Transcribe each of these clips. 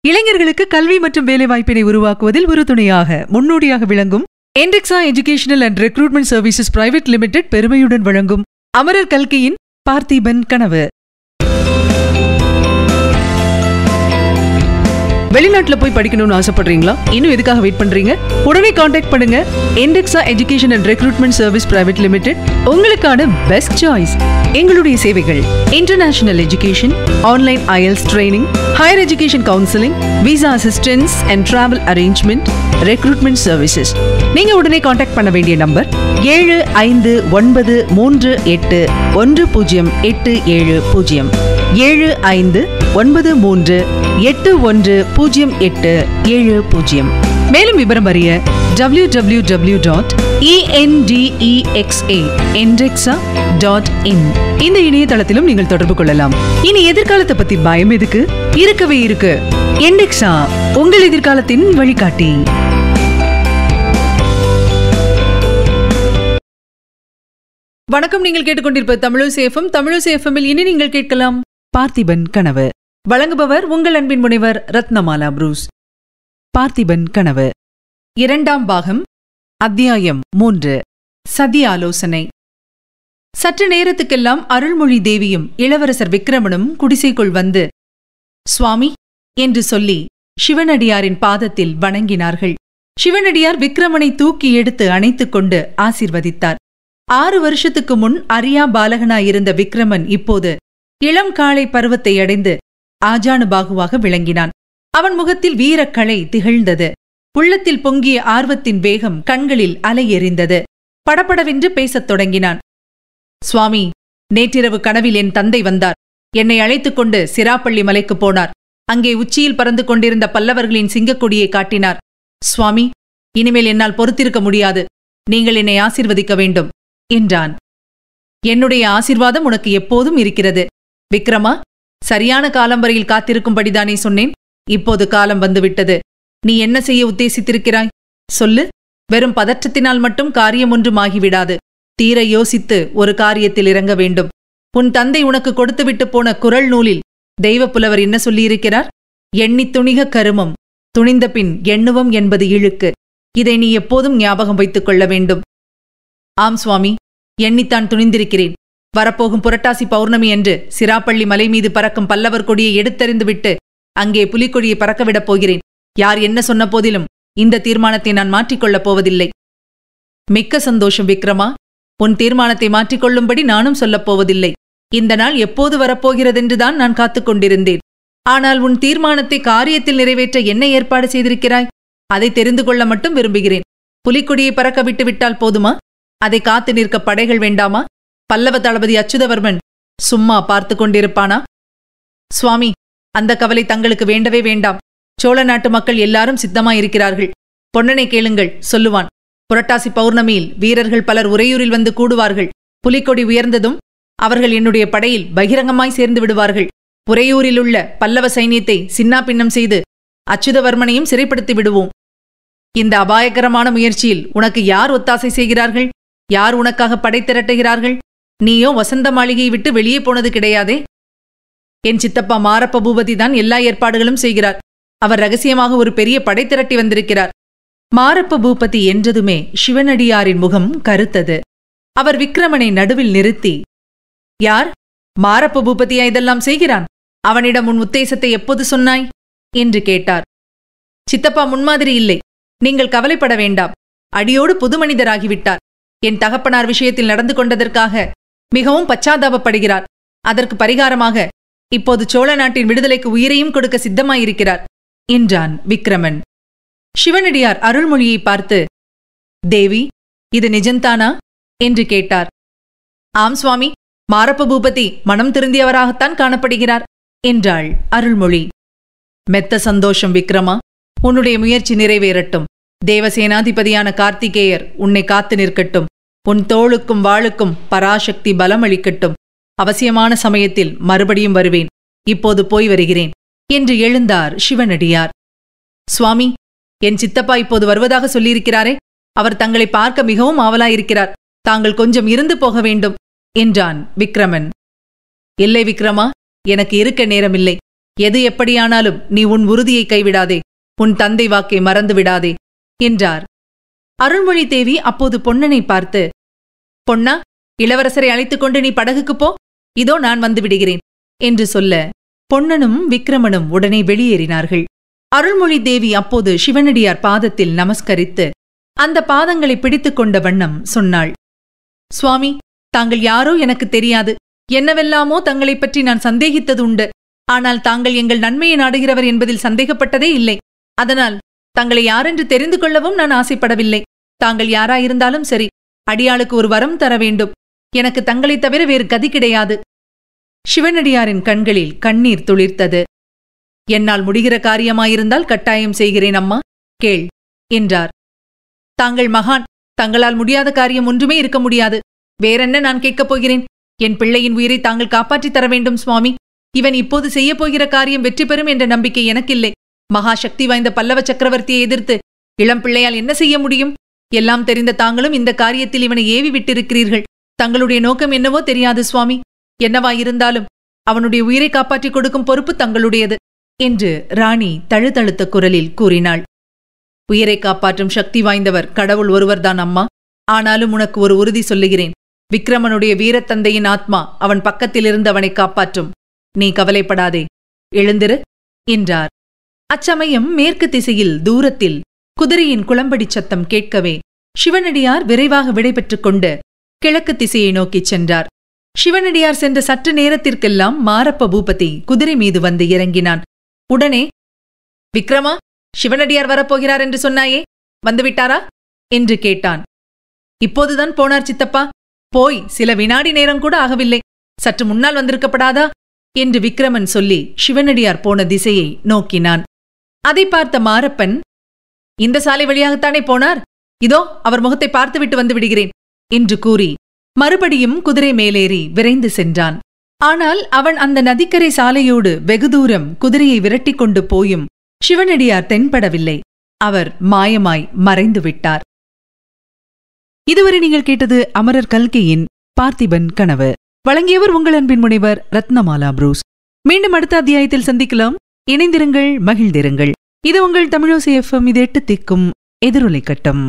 இளைஞர்களுக்கு கல்வி மற்றும் வேலைவாய்ப்பினை உருவாக்குவதில் ஒரு துணையாக முன்னோடியாக விளங்கும் Entexa educational and recruitment services private limited பெருமையுடன் வழங்கும் அமரர் கல்கியின் பார்த்திபன் கனவு வெளிநாட்டுல போய் படிக்கணும்னு ஆசைப்படுறீங்களா இன்னும் எதுக்காக வெயிட் பண்றீங்க உடனே காண்டாக்ட் பண்ணுங்க Indexa education and recruitment service private limited உங்களுக்கான பெஸ்ட் சாய்ஸ் எங்களுடைய சேவைகள் international education online IELTS training higher education counselling visa assistance and travel arrangement recruitment services நீங்க உடனே காண்டாக்ட் பண்ண வேண்டிய நம்பர் ஏழு ஐந்து ஒன்பது மூன்று எட்டு ஒன்று பூஜ்ஜியம் எட்டு ஏழு பூஜ்ஜியம் ஏழு ஐந்து ஒன்பது மூன்று எட்டு ஒன்று பூஜ்ஜியம் எட்டு ஏழு பூஜ்ஜியம் மேலும் விவரம் அறிய W W W dot E N T E X A Indexa dot in இந்த இணையதளத்திலும் நீங்கள் தொடர்பு கொள்ளலாம் இனி எதிர்காலத்தை பத்தி பயம் எதுக்கு இருக்கவே இருக்கு இண்டெக்ஸா உங்கள் எதிர்காலத்தின் வழிகாட்டி வணக்கம் நீங்கள் கேட்டுக்கொண்டிருப்பது தமிழசேஃபம் தமிழசேஃபமில் இனி நீங்கள் கேட்கலாம் பார்த்திபன் கனவு வழங்குபவர் உங்கள் அன்பின் முனைவர் ரத்னமாலா புரூஸ் பார்த்திபன் கனவு இரண்டாம் பாகம் அத்தியாயம் மூன்று சதி ஆலோசனை சற்று நேரத்துக்கெல்லாம் அருள்மொழி தேவியும் இளவரசர் விக்ரமனும் குடிசைக்குள் வந்து சுவாமி என்று சொல்லி சிவனடியாரின் பாதத்தில் வணங்கினார்கள் சிவனடியார் விக்ரமனை தூக்கி எடுத்து அணைத்துக் கொண்டு ஆசிர்வதித்தார் ஆறு வருஷத்துக்கு முன் அரியா பாலகனாயிருந்த விக்ரமன் இப்போது இளம் காளை பருவத்தை அடைந்து ஆஜானுபாகுவாக விளங்கினான் அவன் முகத்தில் வீரக்கலை திகழ்ந்தது உள்ளத்தில் பொங்கிய ஆர்வத்தின் வேகம் கண்களில் அலை எறிந்தது படபடவென்று பேசத் தொடங்கினான் சுவாமி நேற்றிரவு கனவில் என் தந்தை வந்தார் என்னை அழைத்துக் கொண்டு சிராப்பள்ளி மலைக்குப் போனார் அங்கே உச்சியில் பறந்து கொண்டிருந்த பல்லவர்களின் சிங்கக்கொடியை காட்டினார் சுவாமி இனிமேல் என்னால் பொறுத்திருக்க முடியாது நீங்கள் என்னை ஆசிர்வதிக்க வேண்டும் என்றான் என்னுடைய ஆசிர்வாதம் உனக்கு எப்போதும் இருக்கிறது விக்ரமா சரியான காலம் வரையில் காத்திருக்கும்படிதானே சொன்னேன் இப்போது காலம் வந்துவிட்டது நீ என்ன செய்ய உத்தேசித்திருக்கிறாய் சொல்லு வெறும் பதற்றத்தினால் மட்டும் காரியம் ஒன்றும் ஆகிவிடாது தீர யோசித்து ஒரு காரியத்தில் இறங்க வேண்டும் உன் தந்தை உனக்கு கொடுத்துவிட்டு போன குரல் நூலில் தெய்வப்புலவர் என்ன சொல்லியிருக்கிறார் எண்ணித் துணிக கருமம் துணிந்த பின் எண்ணுவம் என்பது இழுக்கு இதை நீ எப்போதும் ஞாபகம் வைத்துக் கொள்ள வேண்டும் ஆம் சுவாமி எண்ணித்தான் துணிந்திருக்கிறேன் வரப்போகும் புரட்டாசி பௌர்ணமி என்று சிராப்பள்ளி மலை மீது பறக்கும் பல்லவர் கொடியை எடுத்தறிந்துவிட்டு அங்கே புலிக்கொடியை பறக்கவிடப் போகிறேன் யார் என்ன சொன்ன போதிலும் இந்த தீர்மானத்தை நான் மாற்றிக்கொள்ளப் போவதில்லை மிக்க சந்தோஷம் விக்ரமா உன் தீர்மானத்தை மாற்றிக்கொள்ளும்படி நானும் சொல்லப் போவதில்லை இந்த நாள் எப்போது வரப்போகிறதென்றுதான் நான் காத்துக் கொண்டிருந்தேன் ஆனால் உன் தீர்மானத்தை காரியத்தில் நிறைவேற்ற என்ன ஏற்பாடு செய்திருக்கிறாய் அதை தெரிந்து கொள்ள மட்டும் விரும்புகிறேன் புலிக்கொடியை பறக்க விட்டு விட்டால் போதுமா அதை காத்து நிற்க படைகள் வேண்டாமா பல்லவ தளபதி அச்சுதவர்மன் சும்மா பார்த்து கொண்டிருப்பானா சுவாமி அந்த கவலை தங்களுக்கு வேண்டவே வேண்டாம் சோழ நாட்டு மக்கள் எல்லாரும் சித்தமாயிருக்கிறார்கள் பொன்னனை கேளுங்கள் சொல்லுவான் புரட்டாசி பௌர்ணமியில் வீரர்கள் பலர் உறையூரில் வந்து கூடுவார்கள் புலிக்கொடி உயர்ந்ததும் அவர்கள் என்னுடைய படையில் பகிரங்கமாய் சேர்ந்து விடுவார்கள் உறையூரில் உள்ள பல்லவ சைனியத்தை சின்னாபின்னம் செய்து அச்சுதவர்மனையும் சிறைப்படுத்தி விடுவோம் இந்த அபாயகரமான முயற்சியில் உனக்கு யார் ஒத்தாசை செய்கிறார்கள் யார் உனக்காக படை திரட்டுகிறார்கள் நீயோ வசந்த மாளிகையை விட்டு வெளியே போனது கிடையாதே என் சித்தப்பா மாரப்ப பூபதி தான் எல்லா ஏற்பாடுகளும் செய்கிறார் அவர் ரகசியமாக ஒரு பெரிய படை திரட்டி வந்திருக்கிறார் மாரப்ப பூபதி என்றதுமே சிவனடியாரின் முகம் கருத்தது அவர் விக்ரமனை நடுவில் நிறுத்தி யார் மாரப்ப பூபதியா இதெல்லாம் செய்கிறான் அவனிடம் உன் உத்தேசத்தை எப்போது சொன்னாய் என்று கேட்டார் சித்தப்பா முன்மாதிரி இல்லை நீங்கள் கவலைப்பட வேண்டாம் அடியோடு புது மனிதராகிவிட்டார் என் தகப்பனார் விஷயத்தில் நடந்து கொண்டதற்காக மிகவும் பச்சாதாபப்படுகிறார் அதற்கு பரிகாரமாக இப்போது சோழ நாட்டின் விடுதலைக்கு உயிரையும் கொடுக்க சித்தமாயிருக்கிறார் என்றான் விக்ரமன் சிவனடியார் அருள்மொழியை பார்த்து தேவி இது நிஜந்தானா என்று கேட்டார் ஆம் சுவாமி மாரப்ப பூபதி மனம் திருந்தியவராகத்தான் காணப்படுகிறார் என்றாள் அருள்மொழி மெத்த சந்தோஷம் விக்ரமா உன்னுடைய முயற்சி நிறைவேறட்டும் தேவசேனாதிபதியான கார்த்திகேயர் உன்னை காத்து நிற்கட்டும் உன் தோளுக்கும் வாளுக்கும் பராசக்தி பலம் அளிக்கட்டும் அவசியமான சமயத்தில் மறுபடியும் வருவேன் இப்போது போய் வருகிறேன் என்று எழுந்தார் சிவனடியார் சுவாமி என் சித்தப்பா இப்போது வருவதாக சொல்லியிருக்கிறாரே அவர் தங்களை பார்க்க மிகவும் ஆவலாயிருக்கிறார் தாங்கள் கொஞ்சம் இருந்து போக வேண்டும் என்றான் விக்ரமன் இல்லை விக்ரமா எனக்கு இருக்க நேரமில்லை எது எப்படியானாலும் நீ உன் உறுதியை கைவிடாதே உன் தந்தை வாக்கை மறந்து விடாதே என்றார் அருள்மொழி தேவி அப்போது பொன்னனை பார்த்து பொன்னா இளவரசரை அழைத்துக் கொண்டு நீ படகுக்கு போ இதோ நான் வந்து விடுகிறேன் என்று சொல்ல பொன்னனும் விக்ரமனும் உடனே வெளியேறினார்கள் அருள்மொழி தேவி அப்போது சிவனடியார் பாதத்தில் நமஸ்கரித்து அந்த பாதங்களை பிடித்துக் கொண்ட வண்ணம் சொன்னாள் சுவாமி தாங்கள் யாரோ எனக்கு தெரியாது என்னவெல்லாமோ தங்களைப் பற்றி நான் சந்தேகித்தது உண்டு ஆனால் தாங்கள் எங்கள் நன்மையை நாடுகிறவர் என்பதில் சந்தேகப்பட்டதே இல்லை அதனால் தங்களை யாரென்று தெரிந்து கொள்ளவும் நான் ஆசைப்படவில்லை தாங்கள் யாராயிருந்தாலும் சரி அடியாளுக்கு ஒரு வரம் தர வேண்டும் எனக்கு தங்களைத் தவிர வேறு கதி கிடையாது சிவனடியாரின் கண்களில் கண்ணீர் துளிர்த்தது என்னால் முடிகிற காரியமாயிருந்தால் கட்டாயம் செய்கிறேன் அம்மா கேள் என்றார் தாங்கள் மகான் தங்களால் முடியாத காரியம் ஒன்றுமே இருக்க முடியாது வேறென்ன நான் கேட்கப் போகிறேன் என் பிள்ளையின் உயிரை தாங்கள் காப்பாற்றித் தர வேண்டும் சுவாமி இவன் இப்போது செய்யப் போகிற காரியம் வெற்றி பெறும் என்ற நம்பிக்கை எனக்கில்லை மகா சக்தி வாய்ந்த பல்லவ சக்கரவர்த்தியை எதிர்த்து இளம் பிள்ளையால் என்ன செய்ய முடியும் எல்லாம் தெரிந்த தாங்களும் இந்த காரியத்தில் இவனை ஏவி விட்டிருக்கிறீர்கள் தங்களுடைய நோக்கம் என்னவோ தெரியாது சுவாமி என்னவாயிருந்தாலும் அவனுடைய உயிரை காப்பாற்றிக் கொடுக்கும் பொறுப்பு தங்களுடையது என்று ராணி தழுதழுத்த குரலில் கூறினாள் உயிரை காப்பாற்றும் சக்தி வாய்ந்தவர் கடவுள் ஒருவர்தான் அம்மா ஆனாலும் உனக்கு ஒரு உறுதி சொல்லுகிறேன் விக்ரமனுடைய வீரத்தந்தையின் ஆத்மா அவன் பக்கத்திலிருந்து அவனை காப்பாற்றும் நீ கவலைப்படாதே எழுந்திரு என்றார் அச்சமயம் மேற்கு திசையில் தூரத்தில் குதிரையின் குளம்படிச் சத்தம் கேட்கவே சிவனடியார் விரைவாக விடைபெற்றுக் கொண்டு கிழக்கு திசையை நோக்கிச் சென்றார் சிவனடியார் சென்ற சற்று நேரத்திற்கெல்லாம் மாரப்ப பூபதி குதிரை மீது வந்து இறங்கினான் உடனே விக்ரமா சிவனடியார் வரப்போகிறார் என்று சொன்னாயே வந்துவிட்டாரா என்று கேட்டான் இப்போதுதான் போனார் சித்தப்பா போய் சில வினாடி நேரம் கூட ஆகவில்லை சற்று முன்னால் வந்திருக்கப்படாதா என்று விக்ரமன் சொல்லி சிவனடியார் போன திசையை நோக்கினான் அதை பார்த்த மாரப்பன் இந்த சாலை வழியாகத்தானே போனார் இதோ அவர் முகத்தை பார்த்துவிட்டு வந்து விடுகிறேன் என்று கூறி மறுபடியும் குதிரை மேலேறி விரைந்து சென்றான் ஆனால் அவன் அந்த நதிக்கரை சாலையோடு வெகு தூரம் குதிரையை விரட்டிக் கொண்டு போயும் சிவனடியார் தென்படவில்லை அவர் மாயமாய் மறைந்து விட்டார் இதுவரை நீங்கள் கேட்டது அமரர் கல்கையின் பார்த்திபன் கனவு வழங்கியவர் உங்கள் அன்பின் முனைவர் ரத்னமாலா புரூஸ் மீண்டும் அடுத்த அத்தியாயத்தில் சந்திக்கலாம் இணைந்திருங்கள் மகிழ்ந்திருங்கள் இது உங்கள் தமிழோசி எஃப்எம் இது எட்டு திக்கும் எதிரொலை கட்டம்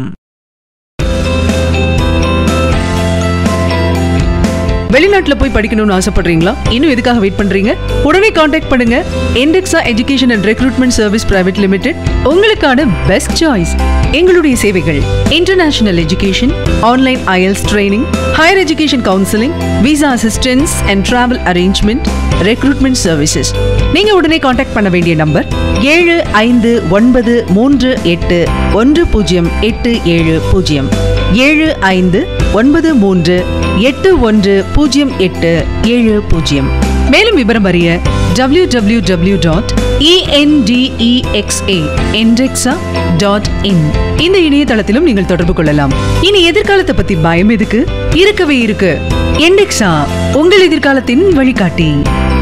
வெளிநாட்டுல போய் படிக்கணும்னு ஆசைப்படுறீங்களா இன்னும் எதுக்காக வெயிட் பண்றீங்க உடனே காண்டாக்ட் பண்ணுங்க Indexa education and recruitment service private limited உங்களுக்கான பெஸ்ட் சாய்ஸ் எங்களுடைய சேவைகள் international education online IELTS training higher education counselling visa assistance and travel arrangement recruitment services நீங்க உடனே காண்டாக்ட் பண்ண வேண்டிய நம்பர் ஏழு ஐந்து ஒன்பது மூன்று எட்டு ஒன்று பூஜ்ஜியம் எட்டு ஏழு பூஜ்ஜியம் ஏழு ஐந்து ஒன்பது மூன்று எட்டு ஒன்று பூஜ்ஜியம் எட்டு ஏழு பூஜ்ஜியம் மேலும் விவரம் அறிய W W W dot E N T E X A Entexa dot in இந்த இணையதளத்திலும் நீங்கள் தொடர்பு கொள்ளலாம் இனி எதிர்காலத்தை பத்தி பயம் எதுக்கு இருக்கவே இருக்கு என்டெக்ஸா உங்கள் எதிர்காலத்தின் வழிகாட்டி